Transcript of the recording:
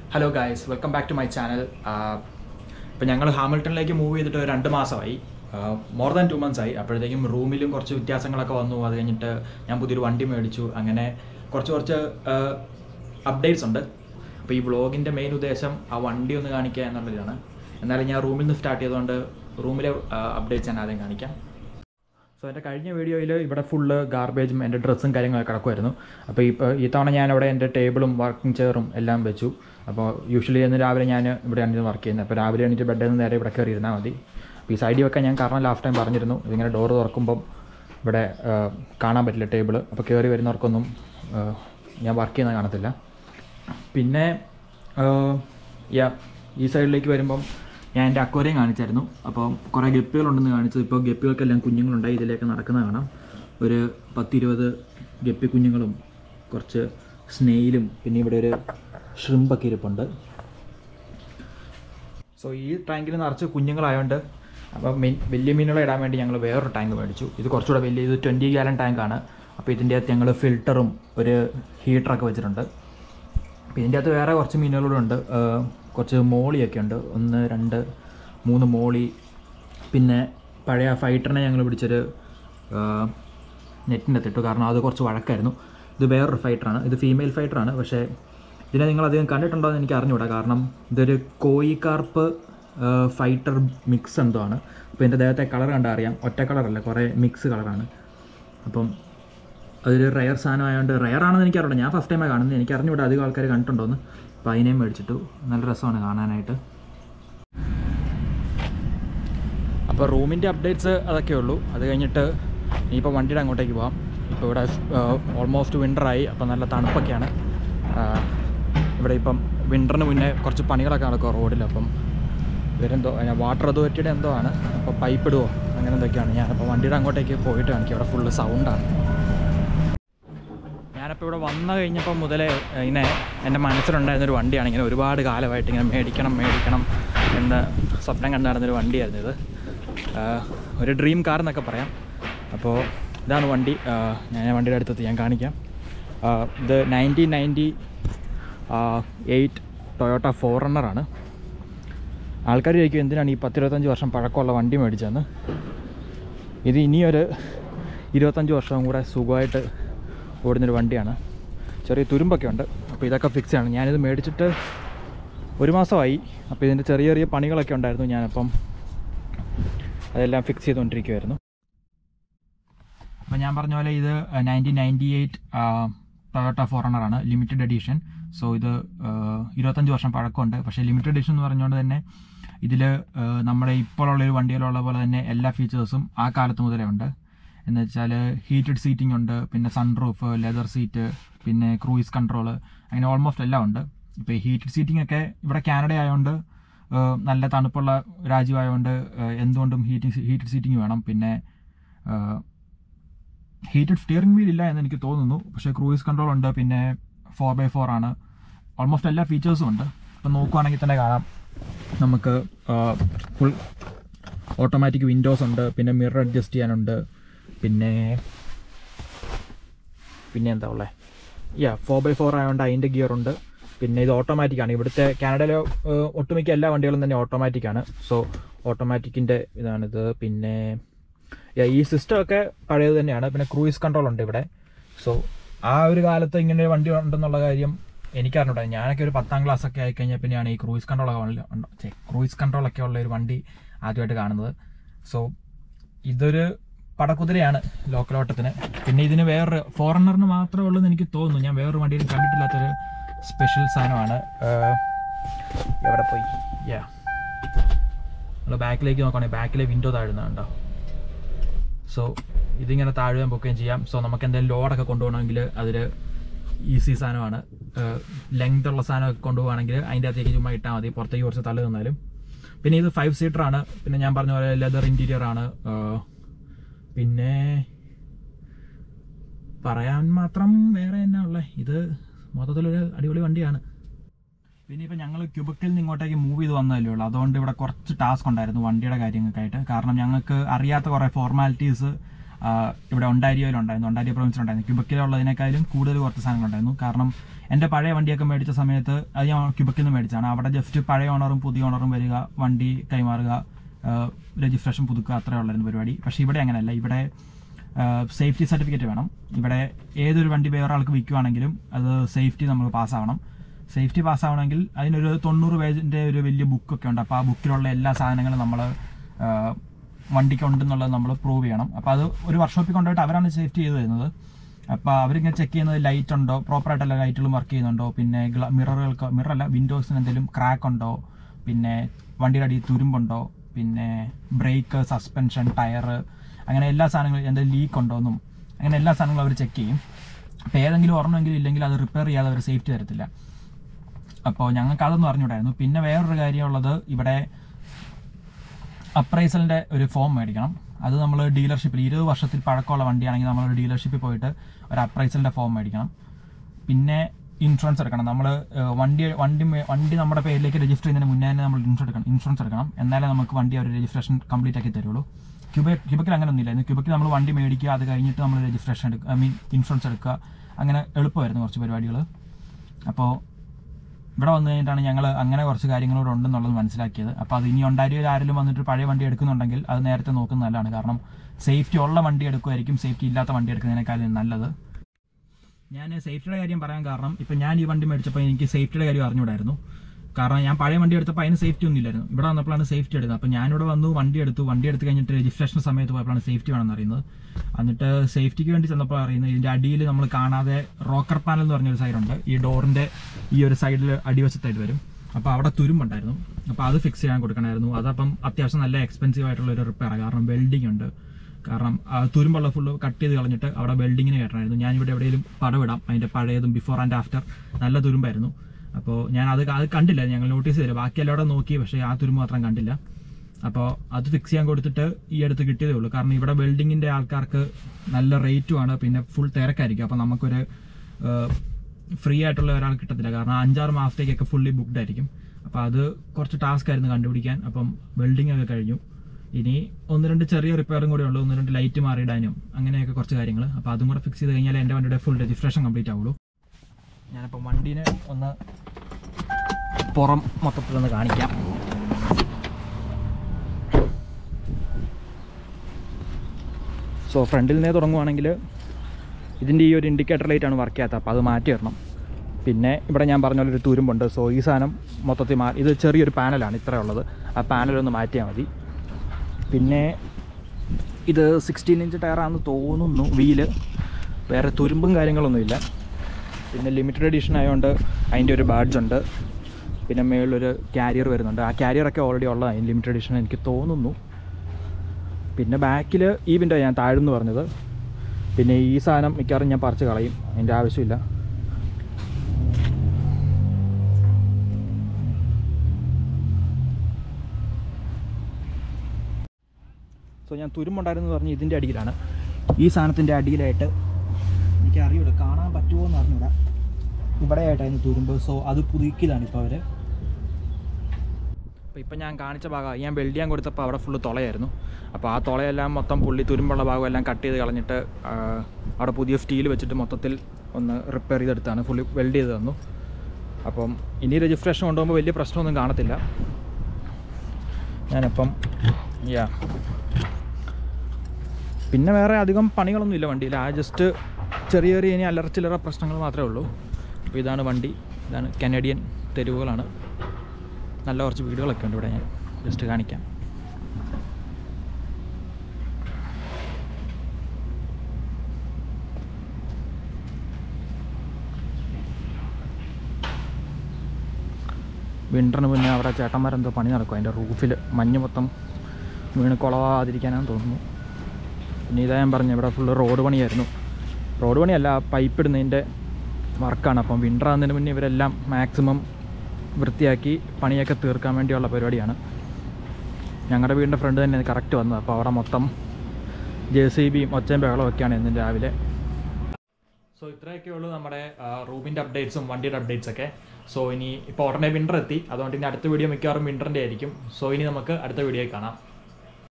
hello guys welcome back to my channel ഇപ്പം ഞങ്ങൾ ഹാമിൽട്ടണിലേക്ക് move ചെയ്തിട്ട് ഒരു രണ്ട് മാസമായി മോർ ദാൻ ടു മന്ത്സ് ആയി അപ്പോഴത്തേക്കും റൂമിലും കുറച്ച് വ്യത്യാസങ്ങളൊക്കെ വന്നു അത് കഴിഞ്ഞിട്ട് ഞാൻ പുതിയൊരു വണ്ടി മേടിച്ചു അങ്ങനെ കുറച്ച് കുറച്ച് അപ്ഡേറ്റ്സ് ഉണ്ട് അപ്പോൾ ഈ വ്ളോഗിൻ്റെ മെയിൻ ഉദ്ദേശം ആ വണ്ടി ഒന്ന് കാണിക്കുക എന്നുള്ളതാണ് എന്നാലും ഞാൻ റൂമിൽ നിന്ന് സ്റ്റാർട്ട് ചെയ്തുകൊണ്ട് റൂമിലെ അപ്ഡേറ്റ്സ് ഞാൻ ആദ്യം കാണിക്കാം സോ എൻ്റെ കഴിഞ്ഞ വീഡിയോയിൽ ഇവിടെ ഫുള്ള് ഗാർബേജും എൻ്റെ ഡ്രസ്സും കാര്യങ്ങളൊക്കെ കിടക്കുമായിരുന്നു അപ്പോൾ ഇപ്പോൾ ഈ തവണ ഞാൻ അവിടെ എൻ്റെ ടേബിളും വർക്കിംഗ് ചെയറും എല്ലാം വെച്ചു അപ്പോൾ യൂഷ്വലി ഇന്ന് രാവിലെ ഞാൻ ഇവിടെയാണ് വർക്ക് ചെയ്യുന്നത് അപ്പോൾ രാവിലെ എണീറ്റ് ബെഡിൽ നിന്ന് നേരെ ഇവിടെ കയറി ഇരുന്നാൽ മതി അപ്പോൾ ഈ സൈഡിൽ വെക്കാൻ ഞാൻ കാരണം ലാസ്റ്റ് ടൈം പറഞ്ഞിരുന്നു ഇതിങ്ങനെ ഡോർ തുറക്കുമ്പം ഇവിടെ ആ, കാണാൻ പറ്റില്ല ടേബിൾ അപ്പോൾ കയറി വരുന്നവർക്കൊന്നും ആ, ഞാൻ വർക്ക് ചെയ്യുന്നത് കാണത്തില്ല പിന്നെ യാ ഈ സൈഡിലേക്ക് വരുമ്പം ഞാൻ എൻ്റെ അക്വറിയം കാണിച്ചായിരുന്നു അപ്പോൾ കുറേ ഗപ്പികളുണ്ടെന്ന് കാണിച്ചു ഇപ്പോൾ ഗപ്പികൾക്കെല്ലാം കുഞ്ഞുങ്ങളുണ്ടായി ഇതിലേക്ക് നടക്കുന്നത് കാണാം ഒരു പത്തിരുപത് ഗപ്പി കുഞ്ഞുങ്ങളും കുറച്ച് സ്നെയിലും പിന്നെ ഇവിടെ ഒരു ഷ്രിമ്പൊക്കെ ഇരിപ്പുണ്ട് സോ ഈ ടാങ്കിൽ നിറച്ച് കുഞ്ഞുങ്ങളായതുകൊണ്ട് അപ്പോൾ മീൻ വലിയ മീനുകളെ ഇടാൻ വേണ്ടി ഞങ്ങൾ വേറൊരു ടാങ്ക് മേടിച്ചു ഇത് കുറച്ചുകൂടെ വലിയ ഇത് ട്വൻറ്റി ഗാലൻ ടാങ്കാണ് അപ്പോൾ ഇതിൻ്റെ അകത്ത് ഞങ്ങൾ ഫിൽറ്ററും ഒരു ഹീറ്ററൊക്കെ വെച്ചിട്ടുണ്ട് അപ്പോൾ ഇതിൻ്റെ അകത്ത് വേറെ കുറച്ച് മീനുകളൂടെ ഉണ്ട് ആ, കുറച്ച് മോളിയൊക്കെ ഉണ്ട് ഒന്ന് രണ്ട് മൂന്ന് മോളി പിന്നെ പഴയ ഫൈറ്ററിനെ ഞങ്ങൾ പിടിച്ചൊരു നെറ്റിൻ്റെ അകത്ത് ഇട്ടു കാരണം അത് കുറച്ച് വഴക്കായിരുന്നു ഇത് വേറൊരു ഫൈറ്ററാണ് ഇത് ഫീമെയിൽ ഫൈറ്ററാണ് പക്ഷേ ഇതിനെ നിങ്ങൾ അധികം കണ്ടിട്ടുണ്ടോ എന്ന് എനിക്ക് അറിഞ്ഞുകൂടാ കാരണം ഇതൊരു കോയിക്കാർപ്പ് ഫൈറ്റർ മിക്സ് എന്തോ ആണ് അപ്പോൾ ഇതിൻ്റെ ദേഹത്തെ കളർ കണ്ടാൽ അറിയാം ഒറ്റ കളറല്ല കുറേ മിക്സ് കളറാണ് അപ്പം അതൊരു റയർ സാധനം ആയതുകൊണ്ട് റയർ ആണെന്ന് എനിക്കറിയില്ല ഞാൻ ഫസ്റ്റ് ടൈമാണ് കാണുന്നത് എനിക്ക് അറിഞ്ഞൂടെ അധികം ആൾക്കാർ കണ്ടിട്ടുണ്ടോന്ന് അപ്പോൾ അതിനെയും മേടിച്ചിട്ടു നല്ല രസമാണ് കാണാനായിട്ട് അപ്പോൾ റൂമിൻ്റെ അപ്ഡേറ്റ്സ് അതൊക്കെ ഉള്ളൂ അത് കഴിഞ്ഞിട്ട് ഇനിയിപ്പോൾ വണ്ടിയുടെ അങ്ങോട്ടേക്ക് പോകാം ഇപ്പോൾ ഇവിടെ ഓൾമോസ്റ്റ് വിൻ്ററായി അപ്പോൾ നല്ല തണുപ്പൊക്കെയാണ് ആ, ഇവിടെ ഇപ്പം വിൻ്ററിന് മുന്നേ കുറച്ച് പണികളൊക്കെ നടക്കുക റോഡിൽ അപ്പം ഇവരെന്തോ വാട്ടർ അതോറിറ്റിയുടെ എന്തോ ആണ് അപ്പോൾ പൈപ്പ് ഇടുവോ അങ്ങനെ എന്തൊക്കെയാണ് ഞാനപ്പോൾ വണ്ടിയുടെ അങ്ങോട്ടേക്ക് പോയിട്ട് കാണിക്കും ഇവിടെ ഫുള്ള് സൗണ്ടാണ് ഞാനപ്പോൾ ഇവിടെ വന്നു കഴിഞ്ഞപ്പോൾ മുതലേ ഏഹ്, ഇങ്ങനെ എൻ്റെ മനസ്സിലുണ്ടായിരുന്നൊരു വണ്ടിയാണ് ഇങ്ങനെ ഒരുപാട് കാലമായിട്ട് ഇങ്ങനെ മേടിക്കണം മേടിക്കണം എന്ന് സ്വപ്നം കണ്ടു നടന്നൊരു വണ്ടിയായിരുന്നു ഇത് ആഹ്, ഒരു ഡ്രീം കാർ എന്നൊക്കെ പറയാം അപ്പോൾ ഇതാണ് വണ്ടി ആഹ്, ഞാൻ ആ വണ്ടിയുടെ അടുത്തെത്തി ഞാൻ കാണിക്കാം ആഹ്, ഇത് നയൻറ്റീൻ നയൻറ്റി എയ്റ്റ് ടൊയോട്ട ഫോർ റണ്ണറാണ് ആൾക്കാർ ചോദിക്കും എന്തിനാണ് ഈ പത്തിരുപത്തഞ്ച് വർഷം പഴക്കമുള്ള വണ്ടി മേടിച്ചതെന്ന് ഇത് ഇനിയൊരു ഇരുപത്തഞ്ച് വർഷവും കൂടെ സുഖമായിട്ട് ഓടുന്നൊരു വണ്ടിയാണ് ചെറിയ തുരുമ്പൊക്കെ ഉണ്ട് അപ്പോൾ ഇതൊക്കെ ഫിക്സ് ആണ് ഞാനിത് മേടിച്ചിട്ട് ഒരു മാസമായി അപ്പോൾ ഇതിൻ്റെ ചെറിയ ചെറിയ പണികളൊക്കെ ഉണ്ടായിരുന്നു ഞാനപ്പം അതെല്ലാം ഫിക്സ് ചെയ്തുകൊണ്ടിരിക്കുമായിരുന്നു അപ്പോൾ ഞാൻ പറഞ്ഞ പോലെ ഇത് നയൻറ്റീൻ നയൻറ്റി എയ്റ്റ് ടൊയോട്ട ഫോറണറാണ് ലിമിറ്റഡ് എഡീഷൻ സോ ഇത് ആ, ഇരുപത്തഞ്ച് വർഷം പഴക്കമുണ്ട് പക്ഷേ ലിമിറ്റഡ് എഡീഷൻ എന്ന് പറഞ്ഞുകൊണ്ട് തന്നെ ഇതിൽ നമ്മുടെ ഇപ്പോഴുള്ളൊരു വണ്ടിയിലുള്ള പോലെ തന്നെ എല്ലാ ഫീച്ചേഴ്സും ആ കാലത്ത് മുതലേ ഉണ്ട് എന്ന് വെച്ചാൽ ഹീറ്റഡ് സീറ്റിംഗ് ഉണ്ട് പിന്നെ സൺറൂഫ് ലെതർ സീറ്റ് പിന്നെ ക്രൂയിസ് കൺട്രോൾ അങ്ങനെ ഓൾമോസ്റ്റ് എല്ലാം ഉണ്ട് ഇപ്പോൾ ഈ ഹീറ്റഡ് സീറ്റിംഗ് ഒക്കെ ഇവിടെ കാനഡ ആയതുകൊണ്ട് ആ, നല്ല തണുപ്പുള്ള രാജ്യമായതുകൊണ്ട് ആ, എന്തുകൊണ്ടും ഹീറ്റിംഗ് ഹീറ്റഡ് സീറ്റിംഗ് വേണം പിന്നെ ഹീറ്റഡ് സ്റ്റിയറിംഗ് വീൽ ഇല്ല എന്ന് എനിക്ക് തോന്നുന്നു പക്ഷേ ക്രൂയിസ് കൺട്രോൾ ഉണ്ട് പിന്നെ ഫോർ ബൈ ഫോർ ആണ് ഓൾമോസ്റ്റ് എല്ലാ ഫീച്ചേഴ്സും ഉണ്ട് ഇപ്പം നോക്കുവാണെങ്കിൽ തന്നെ കാണാം നമുക്ക് ഫുൾ ഓട്ടോമാറ്റിക് വിൻഡോസ് ഉണ്ട് പിന്നെ മിറർ അഡ്ജസ്റ്റ് ചെയ്യാനുണ്ട് പിന്നെ പിന്നെ എന്താ ഉള്ളത് യാ ഫോർ ബൈ ഫോർ ആയതുകൊണ്ട് അതിൻ്റെ ഗിയർ ഉണ്ട് പിന്നെ ഇത് ഓട്ടോമാറ്റിക് ആണ് ഇവിടുത്തെ കാനഡയിലെ ഏഹ്, ഒട്ടുമിക്ക എല്ലാ വണ്ടികളും തന്നെ ഓട്ടോമാറ്റിക് ആണ് സോ ഓട്ടോമാറ്റിക്കിൻ്റെ ഇതാണിത് പിന്നെ യാ, ഈ സിസ്റ്റം ഒക്കെ പഴയത് തന്നെയാണ് പിന്നെ ക്രൂയിസ് കൺട്രോൾ ഉണ്ട് ഇവിടെ സോ ആ ഒരു കാലത്ത് ഇങ്ങനെ ഒരു വണ്ടി ഉണ്ടെന്നുള്ള കാര്യം എനിക്കറിഞ്ഞൂടാ ഞാനൊക്കെ ഒരു പത്താം ക്ലാസ് ഒക്കെ ആയി കഴിഞ്ഞാൽ പിന്നെയാണ് ഈ ക്രൂയിസ് കൺട്രോൾ ഒക്കെ ക്രൂയിസ് കൺട്രോൾ ഒക്കെ ഉള്ള ഒരു വണ്ടി ആദ്യമായിട്ട് കാണുന്നത് സോ ഇതൊരു പടക്കുതിരയാണ് ലോക്കൽ ഓട്ടത്തിന് പിന്നെ ഇതിന് വേറൊരു ഫോറിനറിന് മാത്രമേ ഉള്ളൂ എന്ന് എനിക്ക് തോന്നുന്നു ഞാൻ വേറൊരു വണ്ടിയിലും കണ്ടിട്ടില്ലാത്തൊരു സ്പെഷ്യൽ സാധനമാണ് ഏഹ്, എവിടെ പോയി യാ നമ്മൾ ബാക്കിലേക്ക് നോക്കുകയാണെങ്കിൽ ബാക്കിലെ വിൻഡോ താഴുന്നുണ്ടോ സോ ഇതിങ്ങനെ താഴുകയും പൊക്കുകയും ചെയ്യാം സോ നമുക്ക് എന്തെങ്കിലും ലോഡൊക്കെ കൊണ്ടുപോകണമെങ്കിൽ അതിൽ ഈസി സാധനമാണ് ലെങ്ത് ഉള്ള സാധനമൊക്കെ കൊണ്ടുപോകുകയാണെങ്കിൽ അതിൻ്റെ അകത്തേക്ക് ചുമ്മാ ഇട്ടാൽ മതി പുറത്തേക്ക് കുറച്ച് തള്ളു തന്നാലും പിന്നെ ഇത് ഫൈവ് സീറ്റർ ആണ് പിന്നെ ഞാൻ പറഞ്ഞ പോലെ ലെതർ ഇൻറ്റീരിയർ ആണ് ഏഹ്, പിന്നെ പറയാൻ മാത്രം വേറെ എന്നാ ഉള്ളത് ഇത് മൊത്തത്തിലൊരു അടിപൊളി വണ്ടിയാണ് പിന്നെ ഇപ്പം ഞങ്ങൾ ക്യൂബക്കിൽ നിന്ന് ഇങ്ങോട്ടേക്ക് മൂവ് ചെയ്ത് വന്നതല്ലേ ഉള്ളൂ അതുകൊണ്ട് ഇവിടെ കുറച്ച് ടാസ്ക് ഉണ്ടായിരുന്നു വണ്ടിയുടെ കാര്യങ്ങൾക്കായിട്ട് കാരണം ഞങ്ങൾക്ക് അറിയാത്ത കുറേ ഫോർമാലിറ്റീസ് ആ, ഇവിടെ ഒണ്ടാരിയോയിലുണ്ടായിരുന്നു ഒണ്ടാരിയോ പ്രൊവിൻസിലുണ്ടായിരുന്നു ക്യൂബക്കിലുള്ളതിനേക്കാളും കൂടുതൽ കുറച്ച് സാധനങ്ങളുണ്ടായിരുന്നു കാരണം എൻ്റെ പഴയ വണ്ടിയൊക്കെ മേടിച്ച സമയത്ത് അത് ഞാൻ ക്യൂബക്കിൽ നിന്ന് മേടിച്ചാണ് അവിടെ ജസ്റ്റ് പഴയ ഓണറും പുതിയ ഓണറും വരിക വണ്ടി കൈമാറുക രജിസ്ട്രേഷൻ പുതുക്കുക അത്രേ ഉള്ളായിരുന്നു പരിപാടി പക്ഷേ ഇവിടെ അങ്ങനെയല്ല ഇവിടെ സേഫ്റ്റി സർട്ടിഫിക്കറ്റ് വേണം ഇവിടെ ഏതൊരു വണ്ടി വേറെ ആൾക്ക് വിൽക്കുവാണെങ്കിലും അത് സേഫ്റ്റി നമ്മൾ പാസ്സാവണം സേഫ്റ്റി പാസ്സാവണമെങ്കിൽ അതിനൊരു തൊണ്ണൂറ് പേജിൻ്റെ ഒരു വലിയ ബുക്കൊക്കെ ഉണ്ട് അപ്പോൾ ആ ബുക്കിലുള്ള എല്ലാ സാധനങ്ങളും നമ്മൾ വണ്ടിക്ക് ഉണ്ടെന്നുള്ളത് നമ്മൾ പ്രൂവ് ചെയ്യണം അപ്പോൾ അത് ഒരു വർക്ക്ഷോപ്പിൽ കൊണ്ടുപോയിട്ട് അവരാണ് സേഫ്റ്റി ചെയ്ത് തരുന്നത് അപ്പോൾ അവരിങ്ങനെ ചെക്ക് ചെയ്യുന്നത് ലൈറ്റ് ഉണ്ടോ പ്രോപ്പറായിട്ടുള്ള ലൈറ്റുകളും വർക്ക് ചെയ്യുന്നുണ്ടോ പിന്നെ മിററുകൾക്ക് മിററല്ല വിൻഡോസിന് എന്തെങ്കിലും ക്രാക്ക് ഉണ്ടോ പിന്നെ വണ്ടിയുടെ അടിയിൽ തുരുമ്പുണ്ടോ പിന്നെ ബ്രേക്ക് സസ്പെൻഷൻ ടയർ അങ്ങനെ എല്ലാ സാധനങ്ങളും എന്തെങ്കിലും ലീക്ക് ഉണ്ടോ എന്നും അങ്ങനെ എല്ലാ സാധനങ്ങളും അവർ ചെക്ക് ചെയ്യും അപ്പോൾ ഏതെങ്കിലും ഒരെണ്ണമെങ്കിലും ഇല്ലെങ്കിൽ അത് റിപ്പയർ ചെയ്യാതെ അവർ സേഫ്റ്റി തരത്തില്ല അപ്പോൾ ഞങ്ങൾക്ക് അതൊന്നും അറിഞ്ഞൂടായിരുന്നു പിന്നെ വേറൊരു കാര്യമുള്ളത് ഇവിടെ അപ്രൈസലിൻ്റെ ഒരു ഫോം മേടിക്കണം അത് നമ്മൾ ഡീലർഷിപ്പിൽ ഇരുപത് വർഷത്തിൽ പഴക്കമുള്ള വണ്ടിയാണെങ്കിൽ നമ്മൾ ഡീലർഷിപ്പിൽ പോയിട്ട് ഒരു അപ്രൈസലിൻ്റെ ഫോം മേടിക്കണം പിന്നെ ഇൻഷുറൻസ് എടുക്കണം നമ്മൾ വണ്ടി വണ്ടി മേ- വണ്ടി നമ്മുടെ പേരിലേക്ക് രജിസ്റ്റർ ചെയ്യുന്നതിന് മുന്നേ തന്നെ നമ്മൾ ഇൻഷുറൻസ് എടുക്കണം ഇൻഷുറൻസ് എടുക്കണം എന്നാലേ നമുക്ക് വണ്ടി അവർ രജിസ്ട്രേഷൻ കംപ്ലീറ്റ് ആക്കി തരുള്ളൂ ക്യൂബെ ക്യൂബക്കിൽ അങ്ങനെ ഒന്നുമില്ല ക്യൂബക്കിൽ നമ്മൾ വണ്ടി മേടിക്കുക അത് കഴിഞ്ഞിട്ട് നമ്മൾ രജിസ്ട്രേഷൻ എടുക്കുക ഐ മീൻ ഇൻഷുറൻസ് എടുക്കുക അങ്ങനെ എളുപ്പമായിരുന്നു കുറച്ച് പരിപാടികൾ അപ്പോൾ ഇവിടെ വന്നു കഴിഞ്ഞിട്ടാണ് ഞങ്ങൾ അങ്ങനെ കുറച്ച് കാര്യങ്ങളൂടെ ഉണ്ടെന്നുള്ളത് മനസ്സിലാക്കിയത് അപ്പോൾ അത് ഇനി ഒണ്ടാരിയോയിൽ ആരെങ്കിലും വന്നിട്ട് പഴയ വണ്ടി എടുക്കുന്നുണ്ടെങ്കിൽ അത് നേരത്തെ നോക്കുന്നത് നല്ലതാണ് കാരണം സേഫ്റ്റി ഉള്ള വണ്ടി എടുക്കുമായിരിക്കും സേഫ്റ്റി ഇല്ലാത്ത വണ്ടി എടുക്കുന്നതിനേക്കാളും നല്ലത് ഞാൻ സേഫ്റ്റിയുടെ കാര്യം പറയാൻ കാരണം ഇപ്പം ഞാൻ ഈ വണ്ടി മേടിച്ചപ്പോൾ എനിക്ക് സേഫ്റ്റിയുടെ കാര്യം അറിഞ്ഞൂടായിരുന്നു കാരണം ഞാൻ പഴയ വണ്ടി എടുത്തപ്പോൾ അതിന് സേഫ്റ്റി ഒന്നും ഇല്ലായിരുന്നു ഇവിടെ വന്നപ്പോഴാണ് സേഫ്റ്റി എടുത്തത് അപ്പോൾ ഞാനിവിടെ വന്നു വണ്ടി എടുത്തു വണ്ടി എടുത്ത് കഴിഞ്ഞിട്ട് രജിസ്ട്രേഷൻ സമയത്ത് പോയപ്പോഴാണ് സേഫ്റ്റി വേണമെന്ന് അറിയുന്നത് എന്നിട്ട് സേഫ്റ്റിക്ക് വേണ്ടി ചെന്നപ്പോൾ അറിയുന്നത് ഇതിൻ്റെ അടിയിൽ നമ്മൾ കാണാതെ റോക്കർ പാനൽ എന്ന് പറഞ്ഞൊരു സൈഡുണ്ട് ഈ ഡോറിൻ്റെ ഈ ഒരു സൈഡിൽ അടിവശത്തായിട്ട് വരും അപ്പോൾ അവിടെ തുരുമ്പുണ്ടായിരുന്നു അപ്പോൾ അത് ഫിക്സ് ചെയ്യാൻ കൊടുക്കണമായിരുന്നു അതപ്പം അത്യാവശ്യം നല്ല എക്സ്പെൻസീവ് ആയിട്ടുള്ള ഒരു റിപ്പയർ കാരണം വെൽഡിംഗ് ഉണ്ട് കാരണം ആ തുരുമ്പുള്ള ഫുള്ള് കട്ട് ചെയ്ത് കളഞ്ഞിട്ട് അവിടെ വെൽഡിങ്ങിന് കയറ്റണമായിരുന്നു ഞാനിവിടെ എവിടെയെങ്കിലും പടവിടാം അതിൻ്റെ പഴയതും ബിഫോർ ആൻഡ് ആഫ്റ്റർ നല്ല തുരുമ്പായിരുന്നു അപ്പോൾ ഞാൻ അത് അത് കണ്ടില്ല ഞങ്ങൾ നോട്ടീസ് ചെയ്തില്ല ബാക്കി എല്ലാവരും നോക്കി പക്ഷേ ആ തുരുമ്പ് മാത്രം കണ്ടില്ല അപ്പോൾ അത് ഫിക്സ് ചെയ്യാൻ കൊടുത്തിട്ട് ഈ അടുത്ത് കിട്ടിയതേ ഉള്ളൂ കാരണം ഇവിടെ വെൽഡിങ്ങിൻ്റെ ആൾക്കാർക്ക് നല്ല റേറ്റുമാണ് പിന്നെ ഫുൾ തിരക്കായിരിക്കും അപ്പോൾ നമുക്കൊരു ഫ്രീ ആയിട്ടുള്ള ഒരാൾ കിട്ടത്തില്ല കാരണം അഞ്ചാറ് മാസത്തേക്കൊക്കെ ഫുള്ളി ബുക്ക്ഡ് ആയിരിക്കും അപ്പോൾ അത് കുറച്ച് ടാസ്ക് ആയിരുന്നു കണ്ടുപിടിക്കാൻ അപ്പം വെൽഡിംഗ് ഒക്കെ കഴിഞ്ഞു ഇനി ഒന്ന് രണ്ട് ചെറിയ റിപ്പയറും കൂടെ ഉള്ളൂ ഒന്ന് രണ്ട് ലൈറ്റ് മാറിയിടാനും അങ്ങനെയൊക്കെ കുറച്ച് കാര്യങ്ങൾ അപ്പോൾ അതും കൂടെ ഫിക്സ് ചെയ്ത് കഴിഞ്ഞാൽ എൻ്റെ വണ്ടിയുടെ ഫുൾ രജിസ്ട്രേഷൻ കംപ്ലീറ്റ് ആവുള്ളൂ ഞാനിപ്പോൾ വണ്ടീനെ ഒന്ന് പുറം മൊത്തത്തിലൊന്ന് കാണിക്കാം സോ ഫ്രണ്ടിൽ നിന്നേ തുടങ്ങുവാണെങ്കിൽ ഇതിൻ്റെ ഈ ഒരു ഇൻഡിക്കേറ്റർ ലൈറ്റാണ് വർക്ക് ചെയ്യാത്തത് അപ്പോൾ അത് മാറ്റി ഇടണം പിന്നെ ഇവിടെ ഞാൻ പറഞ്ഞ പോലെ ഒരു തുരുമ്പുണ്ട് സോ ഈ സാധനം മൊത്തത്തിൽ മാ ഇത് ചെറിയൊരു പാനലാണ് ഇത്ര ഉള്ളത് ആ പാനലൊന്ന് മാറ്റിയാൽ മതി പിന്നെ ഇത് സിക്സ്റ്റീൻ ഇഞ്ച് ടയറാണെന്ന് തോന്നുന്നു വീല് വേറെ തുരുമ്പും കാര്യങ്ങളൊന്നുമില്ല പിന്നെ ലിമിറ്റഡ് എഡിഷൻ ആയതുകൊണ്ട് അതിൻ്റെ ഒരു ബാഡ്ജ് ഉണ്ട് പിന്നെ മേളിലൊരു ക്യാരിയർ വരുന്നുണ്ട് ആ ക്യാരിയറൊക്കെ ഓൾറെഡി ഉള്ളതാണ് ലിമിറ്റഡ് എഡിഷൻ എനിക്ക് തോന്നുന്നു പിന്നെ ബാക്കിൽ ഈ വിൻഡോ ഞാൻ താഴ്ന്നു പറഞ്ഞത് പിന്നെ ഈ സാധനം മിക്കവാറും ഞാൻ പറിച്ച് കളയും അതിൻ്റെ ആവശ്യമില്ല സോ ഞാൻ തുരുമ്പുണ്ടായിരുന്നു പറഞ്ഞ് ഇതിൻ്റെ അടിയിലാണ് ഈ സാധനത്തിൻ്റെ അടിയിലായിട്ട് എനിക്ക് അറിയില്ല കാണാൻ പറ്റുമോ എന്ന് അറിഞ്ഞൂടാ ഇവിടെ ആയിട്ടായിരുന്നു തുരുമ്പ് സോ അത് പുതുക്കിയതാണ് ഇപ്പോൾ അവർ അപ്പോൾ ഇപ്പം ഞാൻ കാണിച്ച ഭാഗം ഞാൻ വെൽഡ് ചെയ്യാൻ കൊടുത്തപ്പോൾ അവിടെ ഫുള്ള് തുളയായിരുന്നു അപ്പോൾ ആ തുളയെല്ലാം മൊത്തം പുള്ളി തുരുമ്പുള്ള ഭാഗം എല്ലാം കട്ട് ചെയ്ത് കളഞ്ഞിട്ട് ആ, അവിടെ പുതിയ സ്റ്റീൽ വെച്ചിട്ട് മൊത്തത്തിൽ ഒന്ന് റിപ്പയർ ചെയ്തെടുത്താണ് ഫുള്ളി വെൽഡ് ചെയ്ത് തന്നു അപ്പം ഇനി രജിസ്ട്രേഷൻ കൊണ്ടുപോകുമ്പോൾ വലിയ പ്രശ്നമൊന്നും കാണത്തില്ല ഞാനപ്പം യാ പിന്നെ വേറെ അധികം പണികളൊന്നും ഇല്ല വണ്ടിയിൽ ആ ജസ്റ്റ് ചെറിയ ചെറിയ ഇനി അല്ലറ ചില്ലറ പ്രശ്നങ്ങൾ മാത്രമേ ഉള്ളൂ അപ്പോൾ ഇതാണ് വണ്ടി ഇതാണ് കനേഡിയൻ തെരുവുകളാണ് നല്ല കുറച്ച് വീടുകളൊക്കെ ഉണ്ട് ഇവിടെ ഞാൻ ജസ്റ്റ് കാണിക്കാം വിൻ്ററിന് മുന്നേ അവിടെ ചേട്ടന്മാരെന്തോ പണി നടക്കും അതിൻ്റെ റൂഫിൽ മഞ്ഞ് മൊത്തം വീണ് കുളവാതിരിക്കാനാന്ന് തോന്നുന്നു പിന്നെ ഇതാ ഞാൻ പറഞ്ഞു ഇവിടെ ഫുള്ള് റോഡ് പണിയായിരുന്നു റോഡ് പണിയല്ല പൈപ്പ് ഇടുന്നതിൻ്റെ വർക്കാണ് അപ്പം വിൻ്റർ ആകുന്നതിന് മുന്നേ ഇവരെല്ലാം മാക്സിമം വൃത്തിയാക്കി പണിയൊക്കെ തീർക്കാൻ വേണ്ടിയുള്ള പരിപാടിയാണ് ഞങ്ങളുടെ വീടിൻ്റെ ഫ്രണ്ട് തന്നെ കറക്റ്റ് വന്നത് അപ്പോൾ അവിടെ മൊത്തം ജെ സി ബിയും ഒച്ചയും ബഹളമൊക്കെയാണ് ഇന്ന് രാവിലെ സോ ഇത്രയൊക്കെ ഉള്ളൂ നമ്മുടെ റൂമിൻ്റെ അപ്ഡേറ്റ്സും വണ്ടിയുടെ അപ്ഡേറ്റ്സ് ഒക്കെ സോ ഇനി ഇപ്പോൾ ഉടനെ വിൻ്റർ എത്തി അതുകൊണ്ട് ഇനി അടുത്ത വീഡിയോ മിക്കവാറും വിൻ്ററിൻ്റെ ആയിരിക്കും സോ ഇനി നമുക്ക് അടുത്ത വീഡിയോയിൽ കാണാം